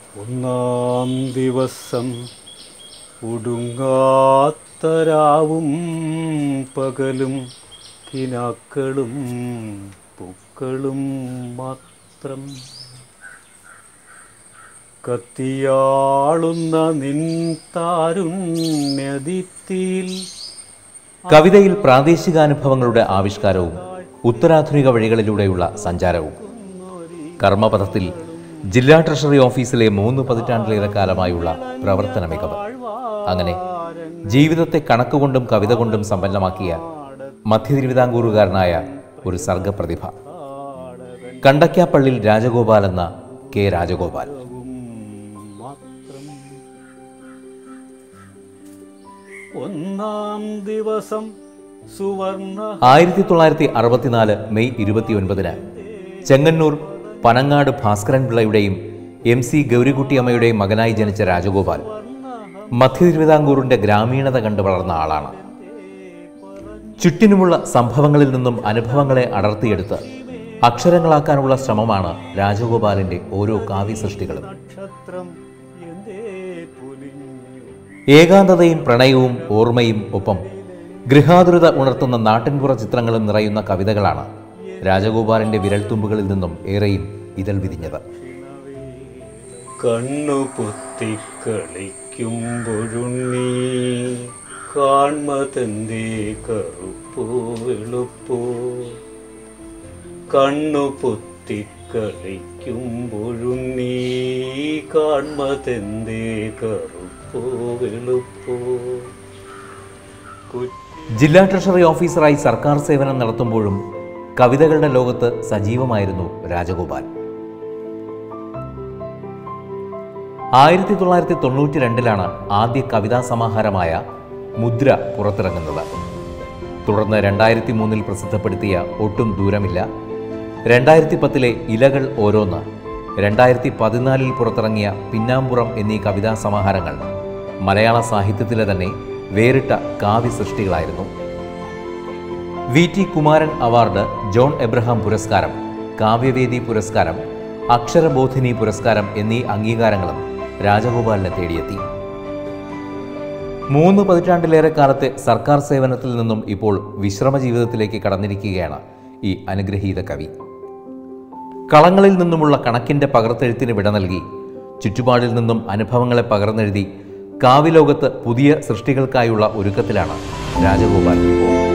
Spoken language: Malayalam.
ഒന്നാം ദിവസം ഉടുങ്ങാത്തരാവും പകലും കിനാക്കളും പൂക്കളും മാത്രം കത്തിയാളുന്ന നിൻ താരുണ്യദീപ്തിയിൽ കവിതയിൽ പ്രാദേശികാനുഭവങ്ങളുടെ ആവിഷ്കാരവും ഉത്തരാധുനിക വഴികളിലൂടെയുള്ള സഞ്ചാരവും കർമ്മപഥത്തിൽ ജില്ലാ ട്രഷറി ഓഫീസിലെ മൂന്ന് പതിറ്റാണ്ടിലേറെ കാലമായുള്ള പ്രവർത്തന മികവ് അങ്ങനെ ജീവിതത്തെ കണക്കുകൊണ്ടും കവിത കൊണ്ടും സമ്പന്നമാക്കിയ മധ്യ തിരുവിതാംകൂറുകാരനായ ഒരു സർഗപ്രതിഭ കണ്ടക്കാപ്പള്ളിൽ രാജഗോപാൽ എന്ന കെ രാജഗോപാൽ മാത്രം ഒന്നാം ദിവസം സുവർണ ആയിരത്തി തൊള്ളായിരത്തി അറുപത്തിനാല് മെയ് ഇരുപത്തിയൊൻപതിന് ചെങ്ങന്നൂർ പനങ്ങാട് ഭാസ്കരൻ പിള്ളയുടെയും എം സി ഗൗരികുട്ടിയമ്മയുടെയും മകനായി ജനിച്ച രാജഗോപാൽ മധ്യ തിരുവിതാംകൂറിന്റെ ഗ്രാമീണത കണ്ടു വളർന്ന ആളാണ് ചുറ്റിനുമുള്ള സംഭവങ്ങളിൽ നിന്നും അനുഭവങ്ങളെ അടർത്തിയെടുത്ത് അക്ഷരങ്ങളാക്കാനുള്ള ശ്രമമാണ് രാജഗോപാലിന്റെ ഓരോ കാവ്യസൃഷ്ടികളും നക്ഷത്രം എന്തേ പൊലിഞ്ഞു ഏകാന്തതയും പ്രണയവും ഓർമ്മയും ഒപ്പം ഗൃഹാതുരത ഉണർത്തുന്ന നാട്ടിൻപുറ ചിത്രങ്ങളും നിറയുന്ന കവിതകളാണ് രാജഗോപാലിന്റെ വിരൽത്തുമ്പുകളിൽ നിന്നും ഏറെയും ഇതൾ വിരിഞ്ഞത് കണ്ണു പൊത്തിക്കളിക്കുമ്പൊഴുണ്ണി കാൺമതന്തേ കറുപ്പോ വെളുപ്പോ കണ്ണു പൊത്തിക്കളിക്കുമ്പൊഴുണ്ണി കാൺമതന്തേ കറുപ്പോ വെളുപ്പോ കുറ്റി ജില്ലാ ട്രഷറി ഓഫീസറായി സർക്കാർ സേവനം നടത്തുമ്പോഴും കവിതകളുടെ ലോകത്ത് സജീവമായിരുന്നു രാജഗോപാൽ ആയിരത്തി തൊള്ളായിരത്തി തൊണ്ണൂറ്റി രണ്ടിലാണ് ആദ്യ കവിതാ സമാഹാരമായ മുദ്ര പുറത്തിറങ്ങുന്നത് തുടർന്ന് രണ്ടായിരത്തി മൂന്നിൽ പ്രസിദ്ധപ്പെടുത്തിയ ഒട്ടും ദൂരമില്ല രണ്ടായിരത്തി പത്തിലെ ഇലകൾ ഓരോന്ന് രണ്ടായിരത്തി പതിനാലിൽ പുറത്തിറങ്ങിയ പിന്നാമ്പുറം എന്നീ കവിതാ സമാഹാരങ്ങൾ മലയാള സാഹിത്യത്തിലെ തന്നെ വേറിട്ട കാവ്യ സൃഷ്ടികളായിരുന്നു V T Kumaran award John Abraham പുരസ്കാരം കാവ്യവേദി പുരസ്കാരം അക്ഷരബോധിനി പുരസ്കാരം എന്നീ അംഗീകാരങ്ങളും രാജഗോപാലിനെ തേടിയെത്തി മൂന്ന് പതിറ്റാണ്ടിലേറെ കാലത്തെ സർക്കാർ സേവനത്തിൽ നിന്നും ഇപ്പോൾ വിശ്രമ ജീവിതത്തിലേക്ക് കടന്നിരിക്കുകയാണ് ഈ അനുഗ്രഹീത കവി കളങ്ങളിൽ നിന്നുമുള്ള കണക്കിന്റെ പകർത്തെഴുത്തിന് വിട നൽകി ചുറ്റുപാടിൽ നിന്നും അനുഭവങ്ങളെ പകർന്നെഴുതി കാവ്യലോകത്ത് പുതിയ സൃഷ്ടികൾക്കായുള്ള ഒരുക്കത്തിലാണ് രാജഗോപാൽ ഇപ്പോൾ